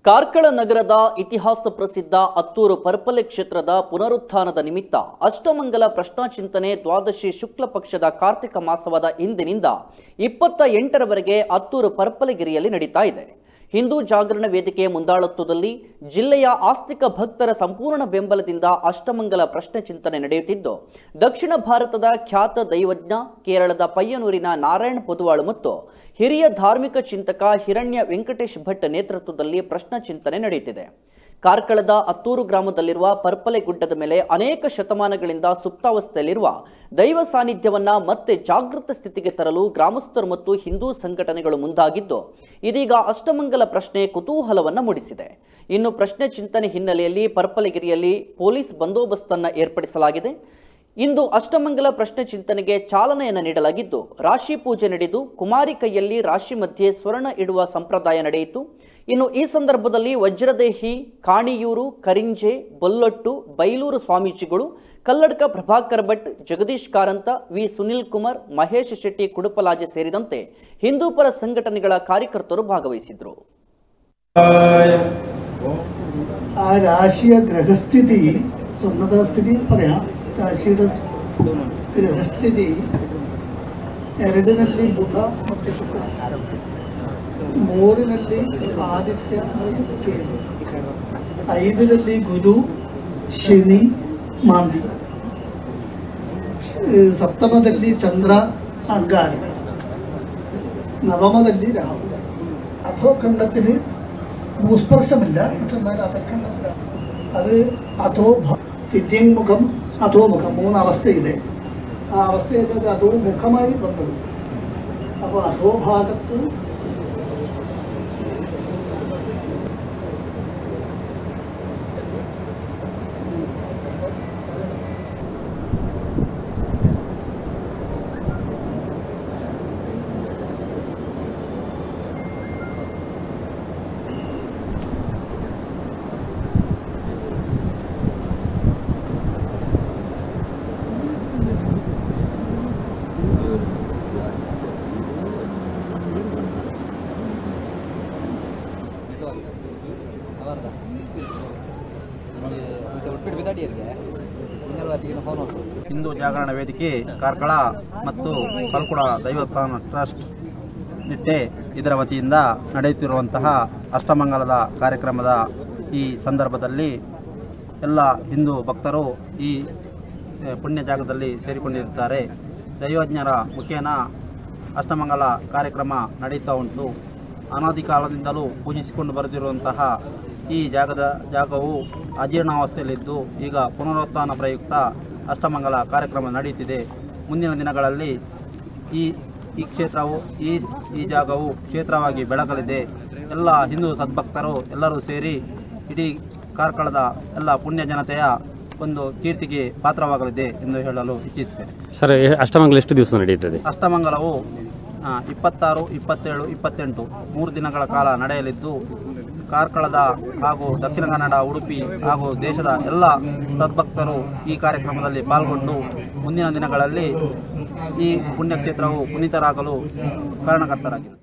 ಕಾರ್ಕಳ ನಗರದ ಇತಿಹಾಸ ಪ್ರಸಿದ್ಧ ಅತ್ತೂರು ಪರ್ಪಲೆ ಕ್ಷೇತ್ರದ ಪುನರುತ್ಥಾನದ ನಿಮಿತ್ತ ಅಷ್ಟಮಂಗಲ ಪ್ರಶ್ನಾಚಿಂತನೆ ದ್ವಾದಶಿ ಶುಕ್ಲ ಪಕ್ಷದ ಕಾರ್ತಿಕ ಮಾಸವಾದ ಇಂದಿನಿಂದ ಇಪ್ಪತ್ತ ಎಂಟರವರೆಗೆ ಅತ್ತೂರು ಪರ್ಪಲಗಿರಿಯಲ್ಲಿ ನಡೀತಾ ಇದೆ ಹಿಂದೂ ಜಾಗರಣ ವೇದಿಕೆ ಮುಂದಾಳತ್ವದಲ್ಲಿ ಜಿಲ್ಲೆಯ ಆಸ್ತಿಕ ಭಕ್ತರ ಸಂಪೂರ್ಣ ಬೆಂಬಲದಿಂದ ಅಷ್ಟಮಂಗಲ ಪ್ರಶ್ನೆ ಚಿಂತನೆ ನಡೆಯುತ್ತಿದ್ದು ದಕ್ಷಿಣ ಭಾರತದ ಖ್ಯಾತ ದೈವಜ್ಞ ಕೇರಳದ ಪಯ್ಯನೂರಿನ ನಾರಾಯಣ ಪೊದುವಾಳು ಮತ್ತು ಹಿರಿಯ ಧಾರ್ಮಿಕ ಚಿಂತಕ ಹಿರಣ್ಯ ವೆಂಕಟೇಶ್ ಭಟ್ ನೇತೃತ್ವದಲ್ಲಿ ಪ್ರಶ್ನೆ ಚಿಂತನೆ ನಡೆಯುತ್ತಿದೆ ಕಾರ್ಕಳದ ಅತ್ತೂರು ಗ್ರಾಮದಲ್ಲಿರುವ ಪರ್ಪಲೆ ಗುಡ್ಡದ ಮೇಲೆ ಅನೇಕ ಶತಮಾನಗಳಿಂದ ಸುಪ್ತಾವಸ್ಥೆಯಲ್ಲಿರುವ ದೈವ ಸಾನ್ನಿಧ್ಯವನ್ನ ಮತ್ತೆ ಜಾಗೃತ ಸ್ಥಿತಿಗೆ ತರಲು ಗ್ರಾಮಸ್ಥರು ಮತ್ತು ಹಿಂದೂ ಸಂಘಟನೆಗಳು ಮುಂದಾಗಿದ್ದು ಇದೀಗ ಅಷ್ಟಮಂಗಲ ಪ್ರಶ್ನೆ ಕುತೂಹಲವನ್ನ ಮೂಡಿಸಿದೆ ಇನ್ನು ಪ್ರಶ್ನೆ ಚಿಂತನೆ ಹಿನ್ನೆಲೆಯಲ್ಲಿ ಪರ್ಪಲಗಿರಿಯಲ್ಲಿ ಪೊಲೀಸ್ ಬಂದೋಬಸ್ತನ್ನ ಏರ್ಪಡಿಸಲಾಗಿದೆ ಇಂದು ಅಷ್ಟಮಂಗಲ ಪ್ರಶ್ನೆ ಚಿಂತನೆಗೆ ಚಾಲನೆಯನ್ನು ನೀಡಲಾಗಿದ್ದು ರಾಶಿ ಪೂಜೆ ನಡೆದು ಕುಮಾರಿ ಕೈಯಲ್ಲಿ ರಾಶಿ ಮಧ್ಯೆ ಸ್ವರ್ಣ ಇಡುವ ಸಂಪ್ರದಾಯ ನಡೆಯಿತು ಇನ್ನು ಈ ಸಂದರ್ಭದಲ್ಲಿ ವಜ್ರದೇಹಿ ಕಾಣಿಯೂರು ಕರಿಂಜೆ ಬೊಲ್ಲೊಟ್ಟು ಬೈಲೂರು ಸ್ವಾಮೀಜಿಗಳು ಕಲ್ಲಡ್ಕ ಪ್ರಭಾಕರ್ ಭಟ್ ಜಗದೀಶ್ ಕಾರಂತ ವಿ ಸುನಿಲ್ ಕುಮಾರ್ ಮಹೇಶ್ ಶೆಟ್ಟಿ ಕುಡುಪಲಾಜೆ ಸೇರಿದಂತೆ ಹಿಂದೂಪರ ಸಂಘಟನೆಗಳ ಕಾರ್ಯಕರ್ತರು ಭಾಗವಹಿಸಿದ್ರು ആ രാശിയ ഗ്രഹസ്ഥിതി സ്വർണ്ണത സ്ഥിതി പറയാം രാശിയുടെ ഗ്രഹസ്ഥിതി ಎರಡನಲ್ಲಿ ಬುಧ ಮತ್ತು ಶುಕ್ರ ಮೂರಿನಲ್ಲಿ ಆದಿತ್ಯ ಮತ್ತು ಕೇತು ಐದರಲ್ಲಿ ಗುರು ಶನಿ ಮಾಂದಿ ಏ, ಸಪ್ತಮದಲ್ಲಿ ಚಂದ್ರ ಅಂಗಾರ നവമതല്ലി രാഹു അധോഖണ്ഡത്തിൽ ഭൂസ്പർശമില്ല പക്ഷെ എന്നാൽ അധോഖണ്ഡത്തില അത് അധോ തിര്യങ്മുഖം അധോമുഖം മൂന്ന് അവസ്ഥയിലെ ആ അവസ്ഥയിൽ അത് അധോ മുഖമായി വന്നത് അപ്പോൾ അധോഭാഗത്ത് ಅವರ್ದ ಒಟ್ಬಿಟ್ಟು ಬಿದ್ದಾಡಿಯರಿಗೆ ಮುಂಜಾನೆ ಫೋನ್ ಹೋಗ್ತದೆ ಹಿಂದೂ ಜಾಗರಣ ವೇದಿಕೆ ಕಾರ್ಕಳ ಮತ್ತು ಕಲ್ಕುಡ ದೈವಸ್ಥಾನ ಟ್ರಸ್ಟ್ ನಿಟ್ಟೆ ಇದರ ವತಿಯಿಂದ ನಡೆಯುತ್ತಿರುವಂತಹ ಅಷ್ಟಮಂಗಲದ ಕಾರ್ಯಕ್ರಮದ ಈ ಸಂದರ್ಭದಲ್ಲಿ ಎಲ್ಲ ಹಿಂದೂ ಭಕ್ತರು ಈ ಆ, ಪುಣ್ಯ ಜಾಗದಲ್ಲಿ ಸೇರಿಕೊಂಡಿರುತ್ತಾರೆ ದೈವಜ್ಞರ ಮುಖೇನ ಅಷ್ಟಮಂಗಲ ಕಾರ್ಯಕ್ರಮ ನಡೆಯುತ್ತಾ ಉಂಟು ಅನಾದಿ ಕಾಲದಿಂದಲೂ ಪೂಜಿಸಿಕೊಂಡು ಬರುತ್ತಿರುವಂತಹ ಈ ಜಾಗದ ಜಾಗವು ಅಜೀರ್ಣಾವಸ್ಥೆಯಲ್ಲಿದ್ದು ಈಗ ಪುನರುತ್ಥಾನ ಪ್ರಯುಕ್ತ ಅಷ್ಟಮಂಗಲ ಕಾರ್ಯಕ್ರಮ ನಡೆಯುತ್ತಿದೆ ಮುಂದಿನ ದಿನಗಳಲ್ಲಿ ಈ ಈ ಕ್ಷೇತ್ರವು ಈ ಈ ಜಾಗವು ಕ್ಷೇತ್ರವಾಗಿ ಬೆಳಗಲಿದೆ ಎಲ್ಲ ಹಿಂದೂ ಸದ್ಭಕ್ತರು ಎಲ್ಲರೂ ಸೇರಿ ಇಡೀ ಕಾರ್ಕಳದ ಎಲ್ಲ ಪುಣ್ಯ ಜನತೆಯ ಒಂದು ಕೀರ್ತಿಗೆ ಪಾತ್ರವಾಗಲಿದೆ ಎಂದು ಹೇಳಲು ಇಚ್ಛಿಸುತ್ತೇನೆ ಸರ್ ಎ- ಅಷ್ಟಮಂಗಲ ಎಷ್ಟು ದಿವಸ ನಡೆಯುತ್ತದೆ ಅಷ್ಟಮಂಗಲವು ಆ, ಇಪ್ಪತ್ತಾರು ಇಪ್ಪತ್ತೇಳು ಇಪ್ಪತ್ತೆಂಟು ಮೂರು ದಿನಗಳ ಕಾಲ ನಡೆಯಲಿದ್ದು ಕಾರ್ಕಳದ ಹಾಗೂ ದಕ್ಷಿಣ ಕನ್ನಡ ಉಡುಪಿ ಹಾಗೂ ದೇಶದ ಎಲ್ಲ ಸದ್ಭಕ್ತರು ಈ ಕಾರ್ಯಕ್ರಮದಲ್ಲಿ ಪಾಲ್ಗೊಂಡು ಮುಂದಿನ ದಿನಗಳಲ್ಲಿ ಈ ಪುಣ್ಯಕ್ಷೇತ್ರವು ಪುನೀತರಾಗಲು ಕಾರಣಕರ್ತರಾಗಿದೆ